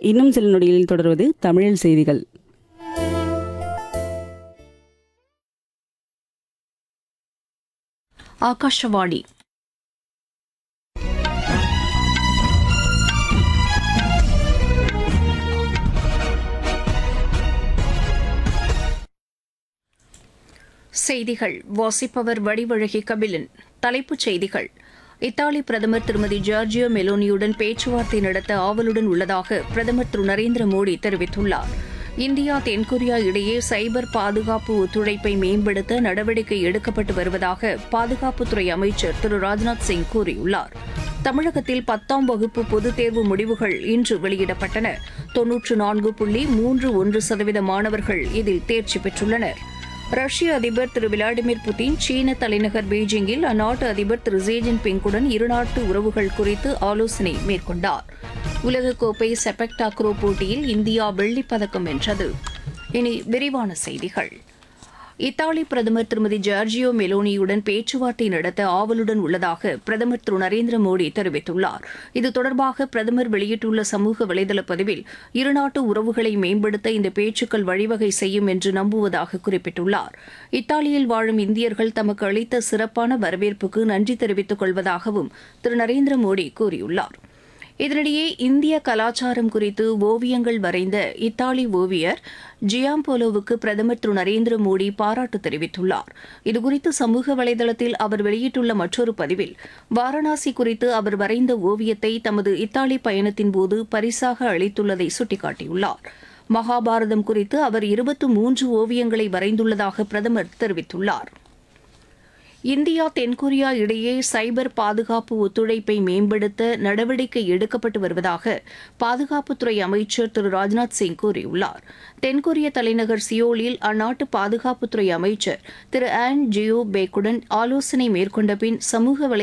இன்னும் சில நொடிகளில் தொடர்வது தமிழில் செய்திகள் ಆಕಾಶವಾಣಿ செய்திகள் வாசிப்பவர் வடிவழகி கபிலன் தலைப்புச் செய்திகள் இத்தாலி பிரதமர் திருமதி ஜார்ஜியோ மெலோனியுடன் பேச்சுவார்த்தை நடத்த ஆவலுடன் உள்ளதாக பிரதமர் திரு நரேந்திர மோடி தெரிவித்துள்ளார் இந்தியா தென்கொரியா இடையே சைபர் பாதுகாப்பு ஒத்துழைப்பை மேம்படுத்த நடவடிக்கை எடுக்கப்பட்டு வருவதாக பாதுகாப்புத்துறை அமைச்சர் திரு ராஜ்நாத் சிங் கூறியுள்ளார் தமிழகத்தில் பத்தாம் வகுப்பு பொதுத் தேர்வு முடிவுகள் இன்று வெளியிடப்பட்டன தொன்னூற்று நான்கு புள்ளி மூன்று ஒன்று சதவீத மாணவர்கள் இதில் தேர்ச்சி பெற்றுள்ளனர் ரஷ்ய அதிபர் திரு விளாடிமிர் புட்டின் சீன தலைநகர் பீஜிங்கில் அந்நாட்டு அதிபர் திரு ஜி ஜின்பிங்குடன் இருநாட்டு உறவுகள் குறித்து ஆலோசனை மேற்கொண்டார் உலகக்கோப்பை செபக் டாக்ரோ போட்டியில் இந்தியா வெள்ளிப் பதக்கம் வென்றது இனி விரிவான செய்திகள் இத்தாலி பிரதமர் திருமதி ஜார்ஜியோ மெலோனியுடன் பேச்சுவார்த்தை நடத்த ஆவலுடன் உள்ளதாக பிரதமர் திரு நரேந்திர மோடி தெரிவித்துள்ளார் இது தொடர்பாக பிரதமர் வெளியிட்டுள்ள சமூக வலைதள பதிவில் இருநாட்டு உறவுகளை மேம்படுத்த இந்த பேச்சுக்கள் வழிவகை செய்யும் என்று நம்புவதாக குறிப்பிட்டுள்ளார் இத்தாலியில் வாழும் இந்தியர்கள் தமக்கு அளித்த சிறப்பான வரவேற்புக்கு நன்றி தெரிவித்துக் கொள்வதாகவும் திரு நரேந்திர மோடி கூறியுள்ளார் இதனிடையே இந்திய கலாச்சாரம் குறித்து ஓவியங்கள் வரைந்த இத்தாலி ஓவியர் ஜியாம்போலோவுக்கு பிரதமர் திரு நரேந்திர மோடி பாராட்டு தெரிவித்துள்ளார் இதுகுறித்து சமூக வலைதளத்தில் அவர் வெளியிட்டுள்ள மற்றொரு பதிவில் வாரணாசி குறித்து அவர் வரைந்த ஓவியத்தை தமது இத்தாலி பயணத்தின் போது பரிசாக அளித்துள்ளதை சுட்டிக்காட்டியுள்ளார் மகாபாரதம் குறித்து அவர் இருபத்து மூன்று ஓவியங்களை வரைந்துள்ளதாக பிரதமர் தெரிவித்துள்ளார் இந்தியா தென்கொரியா இடையே சைபர் பாதுகாப்பு ஒத்துழைப்பை மேம்படுத்த நடவடிக்கை எடுக்கப்பட்டு வருவதாக பாதுகாப்புத்துறை அமைச்சர் திரு ராஜ்நாத் சிங் கூறியுள்ளார் தென்கொரிய தலைநகர் சியோலில் அந்நாட்டு பாதுகாப்புத்துறை அமைச்சர் திரு ஆன் ஜியோ பேக்குடன் ஆலோசனை மேற்கொண்ட பின் சமூக வலை